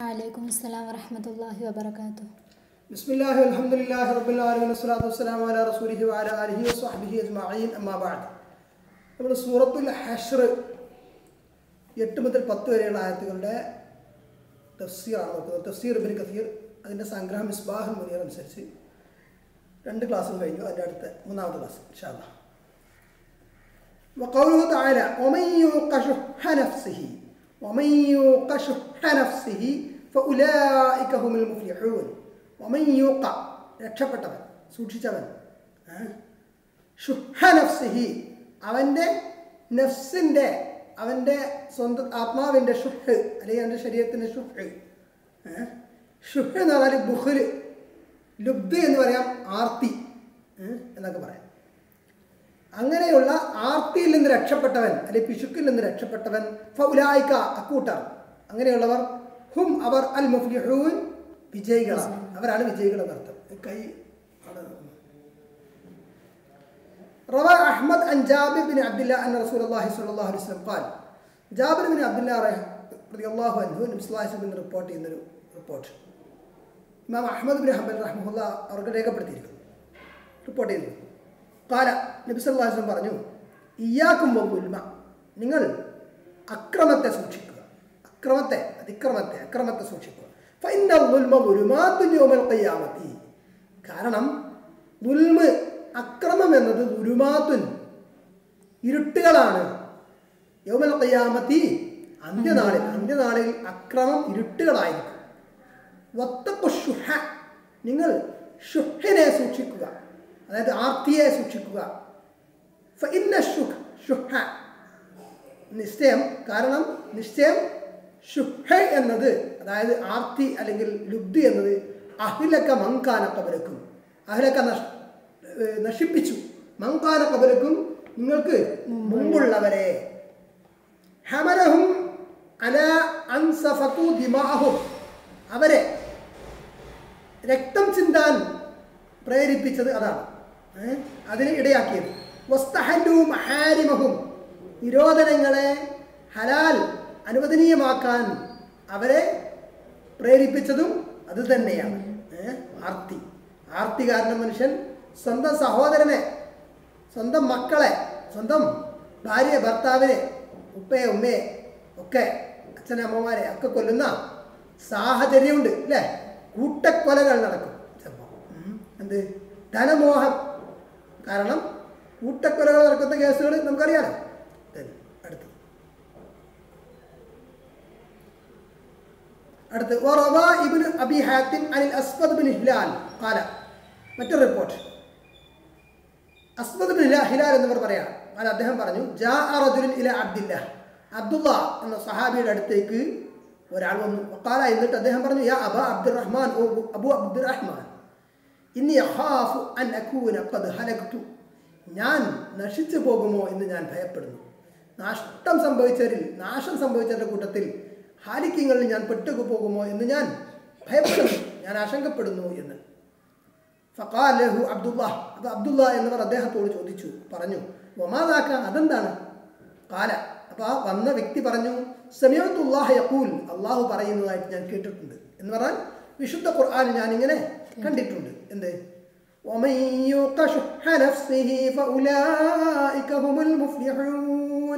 വലൈക്കും അസ്സലാം വറഹമത്തല്ലാഹി വബർക്കാത്തു بسم الله والحمد لله رب العالمين والصلاة والسلام على رسوله وعلى آله وصحبه أجمعين أما بعد നമ്മൾ സൂറത്തുൽ ഹഷർ എട്ട് മുതൽ പത്ത് വരെയുള്ള ആയത്തുകളുടെ തഫ്സീറാണ് നോക്കുന്നത് തഫ്സീർ ഇബിൻ കസീർ അതിൻ്റെ സംഗ്രഹം മിസ്ബാഹുൽ മുനീർ അനുസരിച്ച് രണ്ട് ക്ലാസ്സും കഴിഞ്ഞു അതിൻ്റെ അടുത്ത മൂന്നാമത്തെ ക്ലാസ് ഇൻഷാല്ലാ وقوله تعالى ومن يوق شح نفسه ومن يوق شح نفسه فأولئك هم المفلحون ومن يوق രക്ഷപ്പെട്ടവൻ സൂക്ഷിച്ചവൻ ഏ? ഷുഹ നഫ്സിഹി അവൻ്റെ നഫ്സിൻ്റെ അവൻ്റെ സ്വന്തം ആത്മാവിൻ്റെ ഷുഹ് അല്ലെങ്കിൽ അവൻ്റെ ശരീരത്തിൻ്റെ ഷുഹ് ഏ? ഷുഹ് എന്ന് പറഞ്ഞാൽ ബുഹ്ല് ലുബ്ദ് എന്ന് പറയാം ആർത്തി ഏ? എന്നൊക്കെ പറയാം അങ്ങനെയുള്ള ആർത്തിയിൽ നിന്ന് രക്ഷപ്പെട്ടവൻ അല്ലെങ്കിൽ പിശുക്കിൽ നിന്ന് രക്ഷപ്പെട്ടവൻ ഫൗലായിക്ക അക്കൂട്ടർ അങ്ങനെയുള്ളവർ ഹും അവർ അൽ മുഫ്ലിഹൂൻ വിജയികളാണ് അവരാണ് വിജയികൾ എന്നർത്ഥം കൈ ആണ് روى أحمد عن جابر بن عبد الله أن رسول الله صلى الله عليه وسلم قال جابر بن عبد الله رضي الله عنه നബി സ്വല്ലല്ലാഹു അലൈഹി വസല്ലം റിപ്പോർട്ട് ചെയ്യുന്നൊരു റിപ്പോർട്ട് ഇമാം അഹമ്മദ് ബിൻ ഹംബൽ റഹ്മുല്ല അവർക്ക് രേഖപ്പെടുത്തിയിരിക്കുന്നു റിപ്പോർട്ട് ചെയ്യുന്നു കാല നബി സല്ലല്ലാഹു അലൈഹി വസല്ലം പറഞ്ഞു ഇയ്യാക്കും വൽമ നിങ്ങൾ അക്രമത്തെ സൂക്ഷിക്കുക അക്രമത്തെ അതിക്രമത്തെ അക്രമത്തെ സൂക്ഷിക്കുക ഫൈന ദുൽമ ദുലുമാത്തുൻ യൗമൽ ഖിയാമത്തി കാരണം ദുൽമ് അക്രമം എന്നത് ദുലുമാത്തുൻ ഇരുട്ടുകളാണ് യൗമൽ ഖിയാമത്തി അന്ത്യനാളിൽ അന്ത്യനാളിൽ അക്രമം ഇരുട്ടുകളായിരിക്കും വത്തക്കു ഷുഹ നിങ്ങൾ ഷുഹിനെ സൂക്ഷിക്കുക അതായത് ആർത്തിയെ സൂക്ഷിക്കുക ഫഇന്ന ഷുഹ് ഷുഹ നിശ്ചയം കാരണം നിശ്ചയം ഷുഹ എന്നത് അതായത് ആർത്തി അല്ലെങ്കിൽ ലുബ്ധി എന്നത് അഹിലക്ക മങ്കാന കബലക്കും അഹിലക്ക നഷ് ഏർ നശിപ്പിച്ചു മങ്കാന കബലക്കും നിങ്ങൾക്ക് മുമ്പുള്ളവരെ ഹമലഹും അല അൻസഫത്തു ദിമാഹും അവരെ രക്തം ചിന്താൻ പ്രേരിപ്പിച്ചത് അതാണ് ഏ? അതിന് ഇടയാക്കിയത് വസ്തഹല്ലു മഹാരിമഹും നിരോധനങ്ങളെ ഹലാൽ അനുവദനീയമാക്കാൻ അവരെ പ്രേരിപ്പിച്ചതും അത് തന്നെയാണ് ഏ? ആർത്തി ആർത്തി കാരണം മനുഷ്യൻ സ്വന്തം സഹോദരനെ സ്വന്തം മക്കളെ സ്വന്തം ഭാര്യ ഭർത്താവിനെ ഉപ്പയെ ഉമ്മയെ ഒക്കെ അച്ഛനെ അമ്മമാരെ ഒക്കെ കൊല്ലുന്ന സാഹചര്യമുണ്ട് അല്ലേ കൂട്ടക്കൊലകൾ നടക്കും ചിലപ്പോൾ ഉം. എന്ത് ധനമോഹം കാരണം കൂട്ടക്കൊലകൾ നടക്കുന്ന കേസുകൾ നമുക്കറിയാലോ Then, അടുത്തത് അടുത്ത് وروى ابن ابي حاتم عن الاسود بن هلال قال മറ്റൊരു റിപ്പോർട്ട് അസ്മദ് ബിൻ ഹിലാ- ഹിലാൽ എന്നിവർ പറയാം അത് അദ്ദേഹം പറഞ്ഞു ജാ റജുലിൻ ഇല അബ്ദില്ല അബ്ദുള്ള എന്ന സഹാബിയുടെ അടുത്തേക്ക് ഒരാൾ വന്നു വക്കാല എന്നിട്ട് അദ്ദേഹം പറഞ്ഞു യാ അബ അബ്ദുറഹ്മാൻ ഓ അബു അബ്ദുറഹ്മാൻ ഇന്നി അഹാഫു അൻ അക്കൂന ഖദ് ഹലക്തു ഞാൻ നശിച്ചു പോകുമോ എന്ന് ഞാൻ ഭയപ്പെടുന്നു നഷ്ടം സംഭവിച്ചവരിൽ നാശം സംഭവിച്ചവരുടെ കൂട്ടത്തിൽ ഹാലിക്യങ്ങളിൽ ഞാൻ പെട്ടുകു പോകുമോ എന്ന് ഞാൻ ഭയപ്പെടുന്നു ഞാൻ ആശങ്കപ്പെടുന്നു എന്ന് ഫഖാൽ ലഹു അബ്ദുല്ലാ അപ്പോൾ അബ്ദുല്ല എന്നവർ അദ്ദേഹത്തോട് ചോദിച്ചു പറഞ്ഞു ഒമാതാക്ക അതെന്താണ് കാല അപ്പോൾ ആ വന്ന വ്യക്തി പറഞ്ഞു സമയത്തുല്ലാഹ യഖൂൽ അള്ളാഹു പറയുന്നതായിട്ട് ഞാൻ കേട്ടിട്ടുണ്ട് എന്ന് പറഞ്ഞാൽ വിശുദ്ധ ഖുർആൻ ഞാൻ ഇങ്ങനെ കണ്ടിട്ടുണ്ട് എന്ത് ومن يوق شح نفسه فأولئك هم المفلحون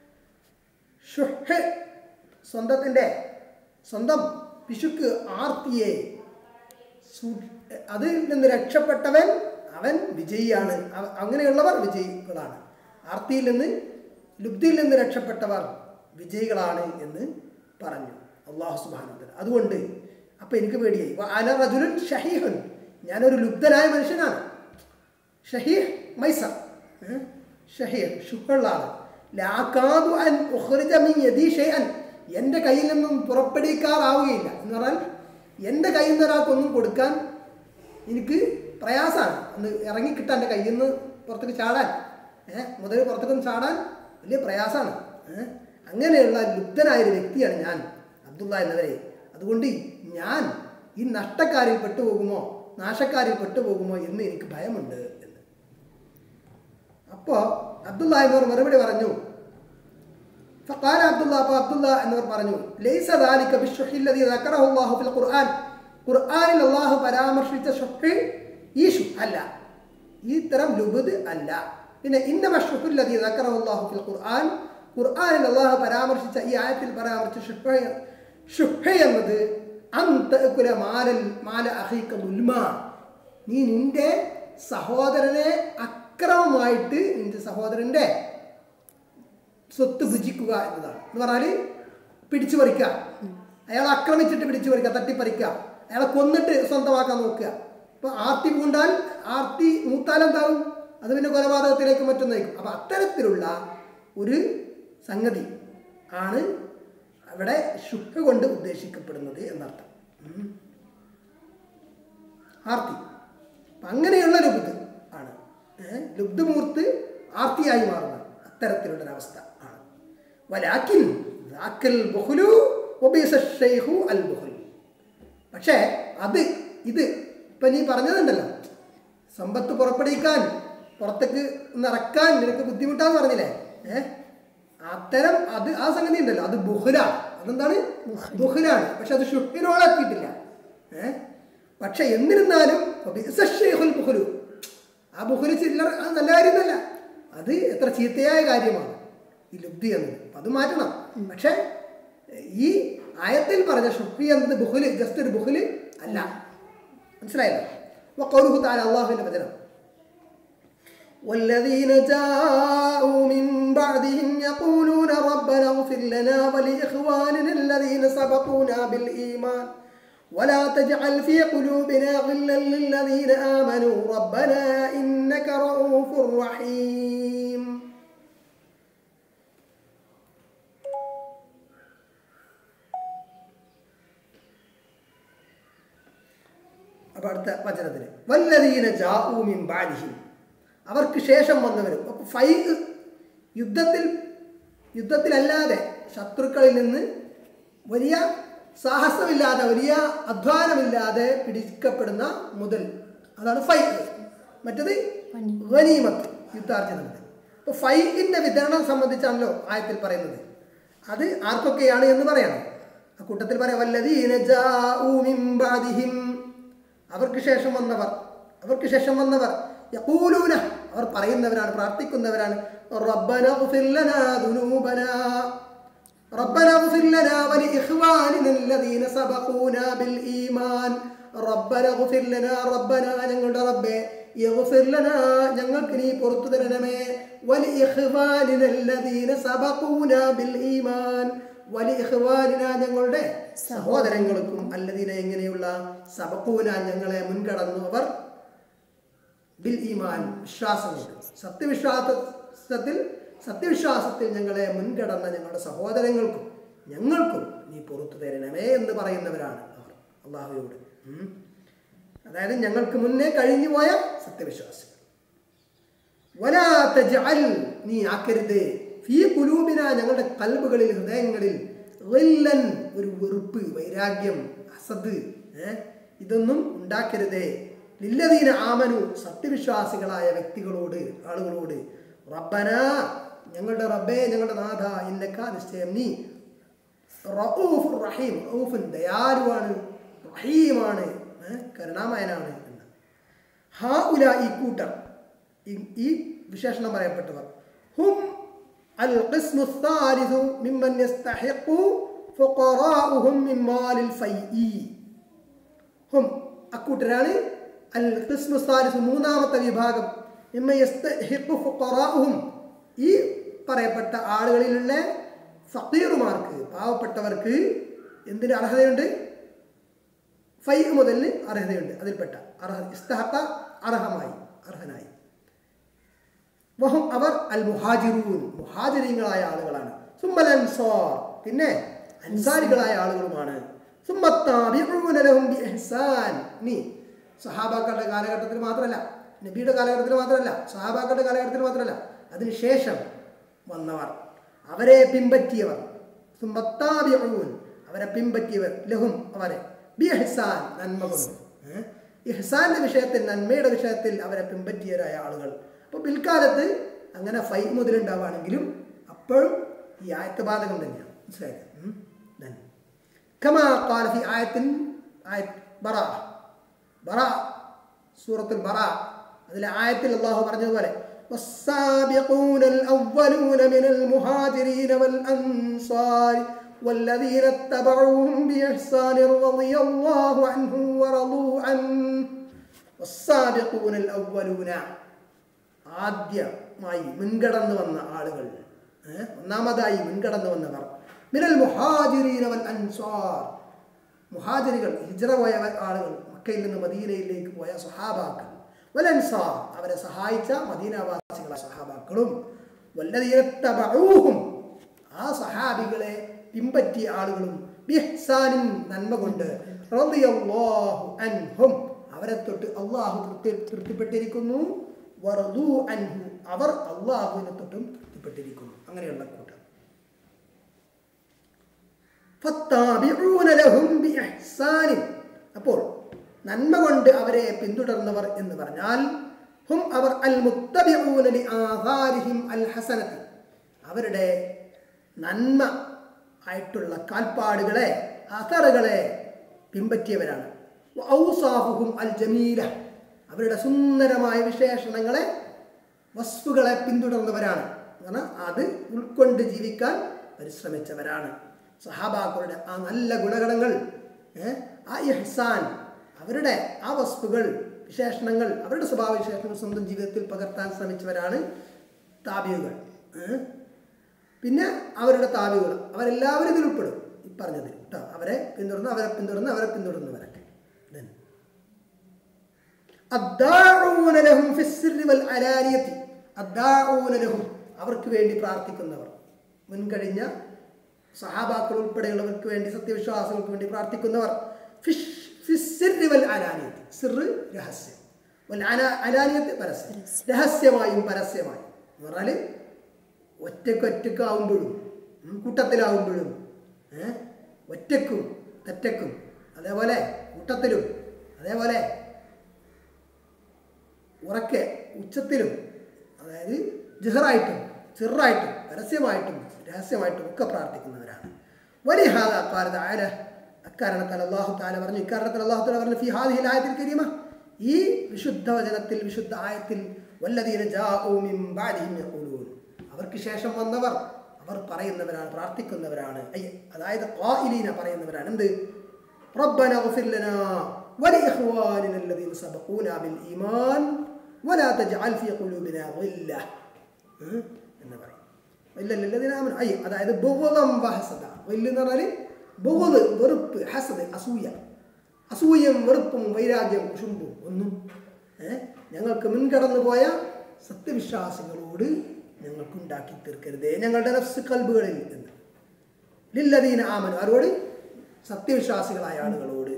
ഷുഹ് സ്വന്തത്തിൻ്റെ സ്വന്തം പിശുക്ക് ആർത്തിയെ സൂ- അതിൽ നിന്ന് രക്ഷപ്പെട്ടവൻ അവൻ വിജയിയാണ് അവ- അങ്ങനെയുള്ളവർ വിജയികളാണ് ആർത്തിയിൽ നിന്ന് ലുബ്ധിയിൽ നിന്ന് രക്ഷപ്പെട്ടവർ വിജയികളാണ് എന്ന് പറഞ്ഞു അള്ളാഹു സുബാനന്ദൻ അതുകൊണ്ട് അപ്പം എനിക്ക് പേടിയായി വ അന റജുലുൻ ഷഹീഹുൻ ഞാനൊരു ലുബ്ധനായ മനുഷ്യനാണ് ഷഹീഹ് മൈസ ഏ? ഷഹീഹ് ഷുഹുള്ള ആള് ലാക്കാതു അൻ ഉഖ്റിജ മിൻ യദി ഷൈഅൻ എൻ്റെ കയ്യിൽ നിന്നും പുറപ്പെടുവിക്കാറാവുകയില്ല എന്ന് പറഞ്ഞാൽ എൻ്റെ കയ്യിൽ നിന്ന് ഒരാൾക്കൊന്നും കൊടുക്കാൻ എനിക്ക് പ്രയാസമാണ് ഒന്ന് ഇറങ്ങിക്കിട്ടാൻ എൻ്റെ കയ്യിൽ നിന്ന് പുറത്തേക്ക് ചാടാൻ ഏഹ് മുതൽ പുറത്തേക്കൊന്ന് ചാടാൻ വലിയ പ്രയാസമാണ് ഏഹ് അങ്ങനെയുള്ള ലുബ്ധനായ ഒരു വ്യക്തിയാണ് ഞാൻ അബ്ദുള്ള എന്നവരെ അതുകൊണ്ട് ഞാൻ ഈ നഷ്ടക്കാരിൽ പെട്ടുപോകുമോ നാശക്കാരിൽ പെട്ടുപോകുമോ എന്ന് എനിക്ക് ഭയമുണ്ട് എന്ന് അപ്പോൾ അബ്ദുള്ള എന്നവർ മറുപടി പറഞ്ഞു فقال عبد الله അപ്പൊ അബ്ദുള്ള എന്നവർ പറഞ്ഞു ലൈസ ذلك بالشح الذي ذكره الله في القرآن ഖുർആനിൽ അള്ളാഹു പരാമർശിച്ച ഷുഹ് ഈ ഷു അല്ല ഈ തരം ലുബുദ് അല്ല പിന്നെ ഇന്നമ ഷുഹുല്ലതി ذكره الله في القرآن ഖുർആനിൽ അള്ളാഹു പരാമർശിച്ച ഈ ആയത്തിൽ പരാമർശിച്ച ഷുഹ് ഷുഹ് എന്നത് അന്തകുല മാലൽ മാല അഹീക്ക ദുൽമ നീ നിന്റെ സഹോദരനെ അക്രമമായിട്ട് നിന്റെ സഹോദരന്റെ സ്വത്ത് ഭുജിക്കുക എന്നതാണ് എന്ന് പറഞ്ഞാൽ പിടിച്ചു പറിക്കുക അയാളെ ആക്രമിച്ചിട്ട് പിടിച്ചു പറിക്കുക തട്ടിപ്പറിക്കുക അയാളെ കൊന്നിട്ട് സ്വന്തമാക്കാൻ നോക്കുക ഇപ്പൊ ആർത്തി പൂണ്ടാൽ ആർത്തി മൂത്താൽ എന്താവും അത് പിന്നെ കൊലപാതകത്തിലേക്ക് മറ്റും നയിക്കും അപ്പൊ അത്തരത്തിലുള്ള ഒരു സംഗതി ആണ് അവിടെ ശുക്ക കൊണ്ട് ഉദ്ദേശിക്കപ്പെടുന്നത് എന്നർത്ഥം ഉം. ആർത്തി അപ്പൊ അങ്ങനെയുള്ള ലുബ്ധ് ആണ് ഏഹ് ലുബ്ധമൂർത്ത് ആർത്തിയായി മാറുന്നത് അത്തരത്തിലുള്ളൊരവസ്ഥ ആണ് വലാക്കിൻ ദാക്കൽ ബുഹ്ലു വബീസ ഷൈഖു അൽ ബുഹ്ൽ പക്ഷേ അത് ഇത് ഇപ്പം നീ പറഞ്ഞതുണ്ടല്ലോ സമ്പത്ത് പുറപ്പെടുവിക്കാൻ പുറത്തേക്ക് നിറക്കാൻ നിനക്ക് ബുദ്ധിമുട്ടാന്ന് പറഞ്ഞില്ലേ ഏഹ് അത്തരം അത് ആ സംഗതി ഉണ്ടല്ലോ അത് ബുഹ്ലാണ് അതെന്താണ് ബുഹ്ലാണ് പക്ഷെ അത് ഷുഹിനോളാക്കിയിട്ടില്ല ഏഹ് പക്ഷെ എന്നിരുന്നാലും വബീസ ഷൈഖുൽ ബുഹ്ലു ആ ബുഹ്ല് ചില്ലറ അത് നല്ല കാര്യമൊന്നുമല്ല അത് എത്ര ചീത്തയായ കാര്യമാണ് ഈ ലുബ്ധി എന്നത് അപ്പൊ അത് മാറ്റണം പക്ഷെ ഈ ആയത്തിൽ പറഞ്ഞ ഷുഹി എന്നത് ബുഹുല് ജസ്റ്റ് ഒരു ബുഹുല് അല്ല മനസ്സിലായല്ലോ അപ്പൊ കൗലുഹു താല അള്ളാഹുവിന്റെ വചനം والذين جاءوا من بعدهم يقولون ربنا اغفر لنا ولإخواننا الذين سبقونا بالإيمان ولا تجعل في قلوبنا غلا للذين آمنوا ربنا إنك رؤوف رحيم അപ്പൊ അടുത്ത വചനത്തിന് വല്ലതീന ജാഊമിൻ ബാലിഹിം അവർക്ക് ശേഷം വന്നവരും അപ്പൊ ഫൈ യുദ്ധത്തിൽ യുദ്ധത്തിലല്ലാതെ ശത്രുക്കളിൽ നിന്ന് വലിയ സാഹസമില്ലാതെ വലിയ അധ്വാനമില്ലാതെ പിടിക്കപ്പെടുന്ന മുതൽ അതാണ് ഫൈ മറ്റത് ഗനീമത്ത് യുദ്ധാർജനമുണ്ട് അപ്പൊ ഫൈഇന്റെ വിതരണം സംബന്ധിച്ചാണല്ലോ ആയത്തിൽ പറയുന്നത് അത് ആർക്കൊക്കെയാണ് എന്ന് പറയണം ആ കൂട്ടത്തിൽ പറയാം വല്ലതീന ജാഊ മിൻ ബാദിഹിം അവർക്ക് ശേഷം വന്നവർ അവർക്ക് ശേഷം വന്നവർ യഖൂലൂന അവർ പറയുന്നവരാണ് പ്രാർത്ഥിക്കുന്നവരാണ് റബ്ബന اغفر لنا ذنوبنا ربنا اغفر لنا ولإخواننا الذين سبقونا بالإيمان ربنا اغفر لنا ربنا ഞങ്ങളുടെ റബ്ബേ يغفر لنا ഞങ്ങൾക്ക് നീ പുറത്തു തരണമേ ولإخواننا الذين سبقونا بالإيمان വലിഹ്വാനിന ഞങ്ങളുടെ സഹോദരങ്ങൾക്കും അല്ലതിനെ എങ്ങനെയുള്ള സബക്കൂന ഞങ്ങളെ മുൻകടന്നു അവർ ബിൽ ഈമാൻ വിശ്വാസം കൊണ്ട് സത്യവിശ്വാസത്തിൽ സത്യവിശ്വാസത്തിൽ ഞങ്ങളെ മുൻകടന്ന ഞങ്ങളുടെ സഹോദരങ്ങൾക്കും ഞങ്ങൾക്കും നീ പുറത്തു തരണമേ എന്ന് പറയുന്നവരാണ് അവർ അള്ളാഹുയോട് ഉം. അതായത് ഞങ്ങൾക്ക് മുന്നേ കഴിഞ്ഞു പോയ സത്യവിശ്വാസികൾ വലാ തജ്അൽ നീ ആക്കരുത് ഫീ കുലൂബിന ഞങ്ങളുടെ കൽബുകളിൽ ഹൃദയങ്ങളിൽ ഗില്ലൻ ഒരു വെറുപ്പ് വൈരാഗ്യം അസദ് ഏ? ഇതൊന്നും ഉണ്ടാക്കരുതേ ലില്ലദീന ആമനു സത്യവിശ്വാസികളായ വ്യക്തികളോട് ആളുകളോട് റബ്ബന ഞങ്ങളുടെ റബ്ബേ ഞങ്ങളുടെ നാഥ ഇന്നക്ക നിശ്ചയം നീ റഊഫുർ റഹീം റഊഫുൻ ദയാലുവാണ് റഹീമാണ് ഏ? കരുണാമയനാണ് എന്ന് ഹാ ഉല ഈ കൂട്ടർ ഈ- ഈ വിശേഷണം പറയപ്പെട്ടവർ ഹും അൽ ഖിസ്മു الثالث ممن يستحق فقراؤهم من مال الفيء ഹും അക്കൂട്ടരാണ് അൽ ഖിസ്മു الثالث മൂന്നാമത്തെ വിഭാഗം മിമ്മൻ യസ്തഹിഖു ഫുഖറാഉഹും ഈ പറയപ്പെട്ട ആളുകളിലുള്ള ഫക്കീറുമാർക്ക് പാവപ്പെട്ടവർക്ക് എന്തിന് അർഹതയുണ്ട് ഫൈ മുതൽ അർഹതയുണ്ട് അതിൽപ്പെട്ട അർഹ ഇസ്തഹക്ക അർഹമായി അർഹനായി വഹും അവർ അൽ മുഹാജിറൂൻ മുഹാജിരീങ്ങളായ ആളുകളാണ് സുമ്മൽ അൻസാർ പിന്നെ അൻസാരികളായ ആളുകളുമാണ് സുമ്മത്താബിഊന ലഹും ബിഇഹ്സാൻ നീ സഹാബാക്കളുടെ കാലഘട്ടത്തിൽ മാത്രമല്ല നബിയുടെ കാലഘട്ടത്തിൽ മാത്രമല്ല സഹാബാക്കളുടെ കാലഘട്ടത്തിൽ മാത്രമല്ല അതിനുശേഷം വന്നവർ അവരെ പിൻപറ്റിയവർ സുമ്മത്താബിഊൻ അവരെ പിൻപറ്റിയവർ ലഹും അവരെ ബിഇഹ്സാൻ നന്മ കൊണ്ട് ഏഹ്? ഇഹ്സാന്റെ വിഷയത്തിൽ നന്മയുടെ വിഷയത്തിൽ അവരെ പിൻപറ്റിയവരായ ആളുകൾ അപ്പോൾ പിൽക്കാലത്ത് അങ്ങനെ ഫൈ മുതലുണ്ടാവുകയാണെങ്കിലും അപ്പോഴും ഈ ആയത്ത് ബാധകം തന്നെയാണ് മനസ്സിലായത് ഉം? Then. كما قال في آية آية براءة براءة سورة البراءة അതിലെ ആയത്തിൽ അള്ളാഹു പറഞ്ഞതുപോലെ والسابقون الأولون من المهاجرين والأنصار والذين اتبعوهم بإحسان رضي الله عنهم ورضوا عنه والسابقون الأولون ആദ്യമായി മുൻകടന്നു വന്ന ആളുകൾ ഏ? ഒന്നാമതായി മുൻകടന്നു വന്നവർ മിനൽ മുഹാജിരീന വൽ അൻസ്വാർ മുഹാജിരികൾ ഹിജ്റ പോയ ആളുകൾ മക്കയിൽ നിന്ന് മദീനയിലേക്ക് പോയ സഹാബാക്കൾ വൽ അൻസാർ അവരെ സഹായിച്ച മദീനവാസികളായ സഹാബാക്കളും വല്ലതീരത്തബഊഹും ആ സഹാബികളെ പിമ്പറ്റിയ ആളുകളും ബിഹ്സാനിൻ നന്മ കൊണ്ട് റളിയല്ലാഹു അൻഹും അവരെ തൊട്ട് അള്ളാഹു തൃപ്തി തൃപ്തിപ്പെട്ടിരിക്കുന്നു വറദൂ അൻഹു അവർ അള്ളാഹുവിനെ തൊട്ടും തൃപ്തിപ്പെട്ടിരിക്കുന്നു അങ്ങനെയുള്ള കൂട്ടം ഫത്താബിഊന ലഹും ബിഇഹ്സാനിൻ അപ്പോൾ നന്മ കൊണ്ട് അവരെ പിന്തുടർന്നവർ എന്ന് പറഞ്ഞാൽ ഹും അവർ അൽ മുത്തബിഊന ലി ആധാരിഹിം അൽ ഹസനത്തി അവരുടെ നന്മ ആയിട്ടുള്ള കാൽപ്പാടുകളെ അസറുകളെ പിമ്പറ്റിയവരാണ് ഔസാഫുഹും അൽ ജമീല അവരുടെ സുന്ദരമായ വിശേഷണങ്ങളെ വസ്തുക്കളെ പിന്തുടർന്നവരാണ് കാരണം അത് ഉൾക്കൊണ്ട് ജീവിക്കാൻ പരിശ്രമിച്ചവരാണ് സഹാബാക്കളുടെ ആ നല്ല ഗുണഗണങ്ങൾ ഏ, ആ ഇഹ്സാൻ അവരുടെ ആ വസ്തുക്കൾ വിശേഷണങ്ങൾ അവരുടെ സ്വഭാവ വിശേഷണങ്ങൾ സ്വന്തം ജീവിതത്തിൽ പകർത്താൻ ശ്രമിച്ചവരാണ് താബിയുകൾ ഏ? പിന്നെ അവരുടെ താബികൾ അവരെല്ലാവരും ഇതിൽ ഉൾപ്പെടും ഈ പറഞ്ഞതിൽ കേട്ടോ അവരെ പിന്തുടർന്ന് അവരെ പിന്തുടർന്ന് അവരെ പിന്തുടർന്നവരൊക്കെ Then. അദ്ദാഊന ലഹും ഫിസ്സിർരി വൽ അലാനിയത്തി. അദ്ദാഊന ലഹും അവർക്ക് വേണ്ടി പ്രാർത്ഥിക്കുന്നവർ മുൻകഴിഞ്ഞ സഹാബാക്കൾ ഉൾപ്പെടെയുള്ളവർക്ക് വേണ്ടി സത്യവിശ്വാസികൾക്ക് വേണ്ടി പ്രാർത്ഥിക്കുന്നവർ ഫിഷ് ഫിസ്സിർരി വൽ അലാനിയത്തി. സിർറ് രഹസ്യം വൽ അലാ- അലാനിയത്ത് പരസ്യം രഹസ്യമായും പരസ്യമായും എന്ന് പറഞ്ഞാൽ ഒറ്റയ്ക്ക് ഒറ്റക്കാവുമ്പോഴും ഉം, കൂട്ടത്തിലാവുമ്പോഴും ഏ? ഒറ്റക്കും തെറ്റക്കും അതേപോലെ കൂട്ടത്തിലും അതേപോലെ ഉറക്കെ ഉച്ചത്തിലും അതായത് ജഹറായിട്ടും ചെറായിട്ടും പരസ്യമായിട്ടും രഹസ്യമായിട്ടും ഒക്കെ പ്രാർത്ഥിക്കുന്നവരാണ് വലിയ അക്കാലത്ത് ആയ അക്കാരണത്താൽ അള്ളാഹു താല പറഞ്ഞു ഇക്കാരണത്താൽ അള്ളാഹു താല പറഞ്ഞു ഫി ഹാദിഹിൽ ആയത്തിൽ കരീമ ഈ വിശുദ്ധ വചനത്തിൽ വിശുദ്ധ ആയത്തിൽ വല്ലതീന ജാഊ മിൻ ബഅദിഹിം യഖൂലൂൻ അവർക്ക് ശേഷം വന്നവർ അവർ പറയുന്നവരാണ് പ്രാർത്ഥിക്കുന്നവരാണ് അയ്യ അതായത് ഖായിലീന പറയുന്നവരാണ് എന്ത് ربنا اغفر لنا ولإخواننا الذين سبقونا بالإيمان ولا تجعل في قلوبنا غلة ഉം, എന്ന് പറയും ഇല്ലല്ലതിനാ അയ്യ അതായത് ബഹുളം വഹസത വല്ല് എന്ന് പറഞ്ഞാൽ ബഹുത് വെറുപ്പ് ഹസദ് അസൂയ അസൂയം വെറുപ്പും വൈരാഗ്യം കുശുമ്പും ഒന്നും ഏ, ഞങ്ങൾക്ക് മുൻകടന്നു പോയ സത്യവിശ്വാസികളോട് ഞങ്ങൾക്ക് ഉണ്ടാക്കി തീർക്കരുതേ ഞങ്ങളുടെ നഫ്സ് കൽബുകളിൽ എന്ന് ലില്ലദീന ആമൻ ആരോട് സത്യവിശ്വാസികളായ ആളുകളോട്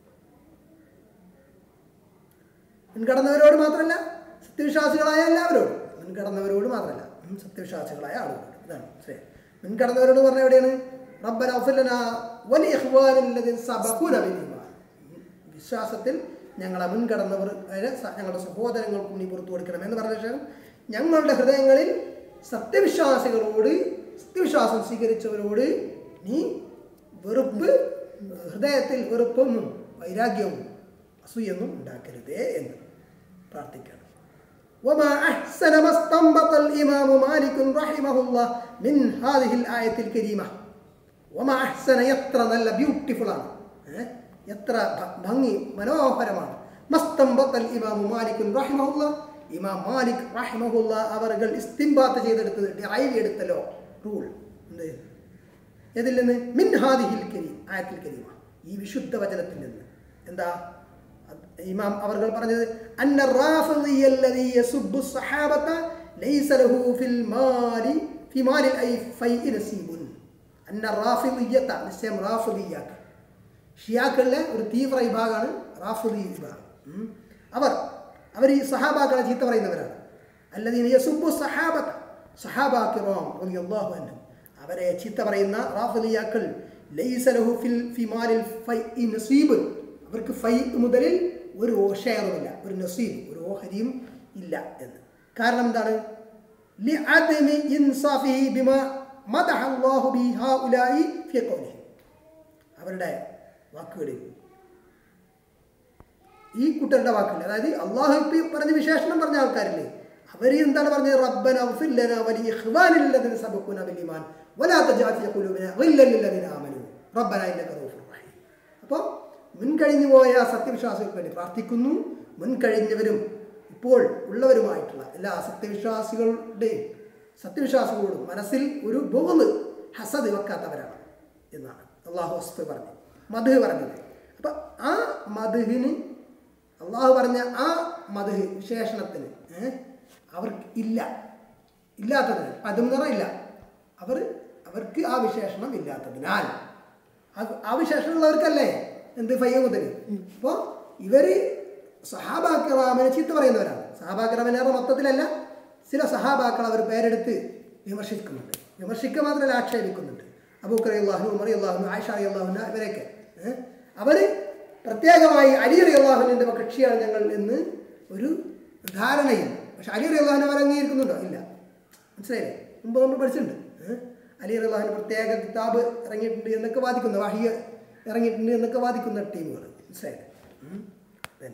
മുൻകടന്നവരോട് മാത്രമല്ല സത്യവിശ്വാസികളായ എല്ലാവരോടും മുൻകടന്നവരോട് മാത്രമല്ല ഉം, സത്യവിശ്വാസികളായ ആളുകളോട് ഇതാണ് ശരി മുൻകടന്നവരോട് പറഞ്ഞ എവിടെയാണ് റബ്ബന ഔഫലന വലിയ സബഖൂന ബിൽ ഈമാൻ. ഉം, വിശ്വാസത്തിൽ ഞങ്ങളെ മുൻകടന്നവർ അതായത് സ- ഞങ്ങളുടെ സഹോദരങ്ങൾക്കും നീ പുറത്തു കൊടുക്കണം എന്ന് പറഞ്ഞ ശേഷം ഞങ്ങളുടെ ഹൃദയങ്ങളിൽ സത്യവിശ്വാസികളോട് സത്യവിശ്വാസം സ്വീകരിച്ചവരോട് നീ വെറുപ്പ് ഹൃദയത്തിൽ വെറുപ്പൊന്നും വൈരാഗ്യവും അസൂയൊന്നും ഉണ്ടാക്കരുതേ എന്ന് പ്രാർത്ഥിക്കണം وما أحسن ما استنبط الإمام مالك رحمه الله من هذه الآية الكريمة وما أحسن എത്ര നല്ല ബ്യൂട്ടിഫുൾ ആണ് ഏ? എത്ര ഭ- ഭംഗി മനോഹരമാണ് മസ്തംബത്തൽ ഇമാമു മാലിക് റഹിമഹുല്ല ഇമാം മാലിക് റഹിമഹുല്ല അവർകൾ ഇസ്തിംബാത്ത് ചെയ്തെടുത്തത് ഡ്രൈവ് എടുത്തല്ലോ റൂൾ എന്ത് ഇതിൽ നിന്ന് മിൻ ഹാദിഹിൽ കരീം ആയത്തിൽ കരീമ ഈ വിശുദ്ധ വചനത്തിൽ നിന്ന് എന്താ അത് ഇമാം അവർകൾ പറഞ്ഞത് അന്ന റാഫിദി അല്ലദീ യസുബ്ബു സഹാബത ലൈസ ലഹു ഫിൽ മാലി ഫി മാലിൽ ഐ ഫൈഇ നസീബുൻ അന്ന റാഫിദിയ്യത നിശ്ചയം റാഫിദിയ്യാക്കൾ ഷിയാക്കളിലെ ഒരു തീവ്ര വിഭാഗമാണ് റാഫിദി വിഭാഗം ഉം. അവർ അവർ ഈ സഹാബാക്കളെ ചീത്ത പറയുന്നവരാണ് അല്ലദീന യസുബ്ബു സഹാബത സഹാബാക്കിറോം റളിയല്ലാഹു അൻഹും അവരെ ചീത്ത പറയുന്ന റാഫിദിയാക്കൾ ലൈസ ലഹു ഫിൽ ഫിമാലിൽ ഫൈഇ നസീബ് അവർക്ക് ഫൈ മുതലിൽ ഒരു ഷെയറുമില്ല ഒരു നസീബ് ഒരു ഓഹരിയും ഇല്ല എന്ന് കാരണം എന്താണ് لعدم إنصافه بما മദഹ അല്ലാഹു ബി ഹൗലായി ഫി ഖൗലിഹി അവരുടെ വാക്കുകളിൽ ഈ കൂട്ടരുടെ വാക്കുകൾ അതായത് അള്ളാഹു ഇപ്പം പറഞ്ഞ വിശേഷണം പറഞ്ഞ ആൾക്കാരില്ലേ അവർ എന്താണ് പറഞ്ഞത് റബ്ബന ഉഫിർ ലനാ വലിയ ഇഖ്വാനില്ലദീന സബഖൂന ബിൽ ഈമാൻ വലാ തജഅൽ ഫീ ഖുലൂബിനാ ഗില്ലൻ ലില്ലദീന ആമനു റബ്ബന ഇന്നക റഊഫുർ റഹീം അപ്പോൾ മുൻകഴിഞ്ഞു പോയ സത്യവിശ്വാസികൾക്ക് വേണ്ടി പ്രാർത്ഥിക്കുന്നു മുൻകഴിഞ്ഞവരും ഇപ്പോൾ ഉള്ളവരുമായിട്ടുള്ള എല്ലാ സത്യവിശ്വാസികളുടെയും സത്യവിശ്വാസികളോടും മനസ്സിൽ ഒരു ബോധ് ഹസദ് വെക്കാത്തവരാണ് എന്നാണ് അള്ളാഹു വസ്തു പറഞ്ഞു മധു പറഞ്ഞത് അപ്പം ആ മധുഹിന് അള്ളാഹു പറഞ്ഞ ആ മധു വിശേഷണത്തിന് ഏ, അവർക്ക് ഇല്ല ഇല്ലാത്തതിന് അതും നിറ ഇല്ല അവർ അവർക്ക് ആ വിശേഷണം ഇല്ലാത്തതിനാൽ ആ- ആ വിശേഷണമുള്ളവർക്കല്ലേ എന്ത് ഫയ്യ മുതൽ അപ്പോൾ ഇവർ സഹാബാക്കിറാമിനെ ചീത്ത പറയുന്നവരാണ് സഹാബാക്കിറാമിനെ മൊത്തത്തിലല്ല ചില സഹാബാക്കൾ അവർ പേരെടുത്ത് വിമർശിക്കുന്നുണ്ട് വിമർശിക്കുക മാത്രമല്ല ആക്ഷേപിക്കുന്നുണ്ട് അബൂക്കർ അള്ളാഹു ഉമർ അള്ളാഹു ആയിഷ അള്ളാഹുന ഇവരെയൊക്കെ അവർ പ്രത്യേകമായി അലി അലി അള്ളാഹുവിൻ്റെ കക്ഷിയാണ് ഞങ്ങൾ എന്ന് ഒരു ധാരണയും പക്ഷെ അലി അലി അള്ളാഹുനെ അവർ അംഗീകരിക്കുന്നുണ്ടോ ഇല്ല മനസ്സിലായില്ലേ മുമ്പ് നമ്മൾ പഠിച്ചിട്ടുണ്ട് ഏഹ്? അലി അള്ളാഹുവിന് പ്രത്യേക കിതാബ് ഇറങ്ങിയിട്ടുണ്ട് എന്നൊക്കെ വാദിക്കുന്ന വാഹിയ ഇറങ്ങിയിട്ടുണ്ട് എന്നൊക്കെ വാദിക്കുന്ന ടീമുകൾ മനസ്സിലായില്ലേ ഉം. Then.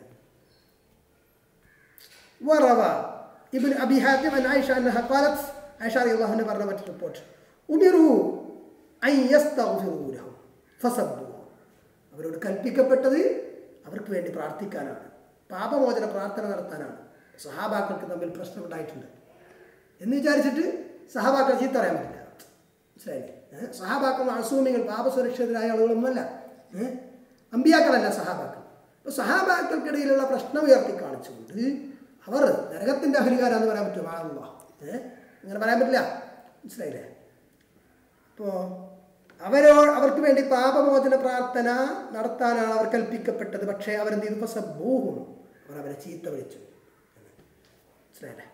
وروى ابن أبي حاتم عن عائشة أنها قالت عائشة رضي الله عنها برنا ريبورت أمروا أن يستغفروا لهم فسبوا അവരോട് കൽപ്പിക്കപ്പെട്ടത് അവർക്ക് വേണ്ടി പ്രാർത്ഥിക്കാനാണ് പാപമോചന പ്രാർത്ഥന നടത്താനാണ് സഹാബാക്കൾക്ക് തമ്മിൽ പ്രശ്നമുണ്ടായിട്ടുണ്ട് എന്ന് വിചാരിച്ചിട്ട് സഹാബാക്കൾ ചീത്ത പറയാൻ പറ്റില്ല മനസ്സിലായില്ലേ ഏഹ്? സഹാബാക്കൾ അസൂമികൾ പാപസുരക്ഷിതരായ ആളുകളൊന്നുമല്ല ഏഹ്? അമ്പിയാക്കളല്ല സഹാബാക്കൾ അപ്പോൾ സഹാബാക്കൾക്കിടയിലുള്ള പ്രശ്നം ഉയർത്തി കാണിച്ചുകൊണ്ട് അവർ നരകത്തിൻ്റെ അഹരികാരാന്ന് പറയാൻ പറ്റുമോ ആളുള്ള ഏഹ് അങ്ങനെ പറയാൻ പറ്റില്ല മനസ്സിലായില്ലേ അപ്പോൾ അവരോ അവർക്ക് വേണ്ടി പാപമോചന പ്രാർത്ഥന നടത്താനാണ് അവർ കൽപ്പിക്കപ്പെട്ടത് പക്ഷേ അവരെന്ത് ചെയ്തു ഫസബൂഹും അവർ അവരെ ചീത്ത വിളിച്ചു മനസ്സിലായില്ലേ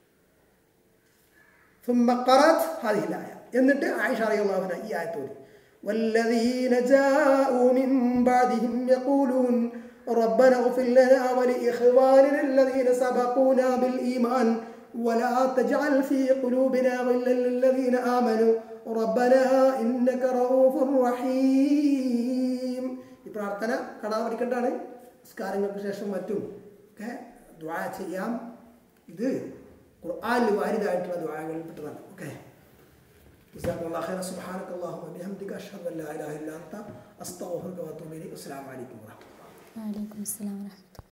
ثم قرأت هذه الآية എന്നിട്ട് ആയിഷ റളിയല്ലാഹു അൻഹ ഈ ആയത്ത് ഓതി والذين جاءوا من بعدهم يقولون ربنا اغفر لنا ولإخواننا الذين سبقونا بالإيمان ولا تجعل في قلوبنا غلا للذين آمنوا ربنا إنك رؤوف رحيم ഈ പ്രാർത്ഥന കാണാൻ പഠിക്കേണ്ടതാണ് നിസ്കാരങ്ങൾക്ക് ശേഷം മറ്റും ഒക്കെ ദ്വാ ചെയ്യാം ഇത് ഖുർആനിൽ വാരിതായിട്ടുള്ള ദ്വാരകളിൽ പെട്ടതാണ് ഓക്കെ جزاكم الله خيرا سبحانك اللهم وبحمدك اشهد ان لا اله الا انت استغفرك واتوب اليك والسلام عليكم ورحمه الله വലൈക്കും അസ്സലാം വറഹ്മത്തുള്ളാഹി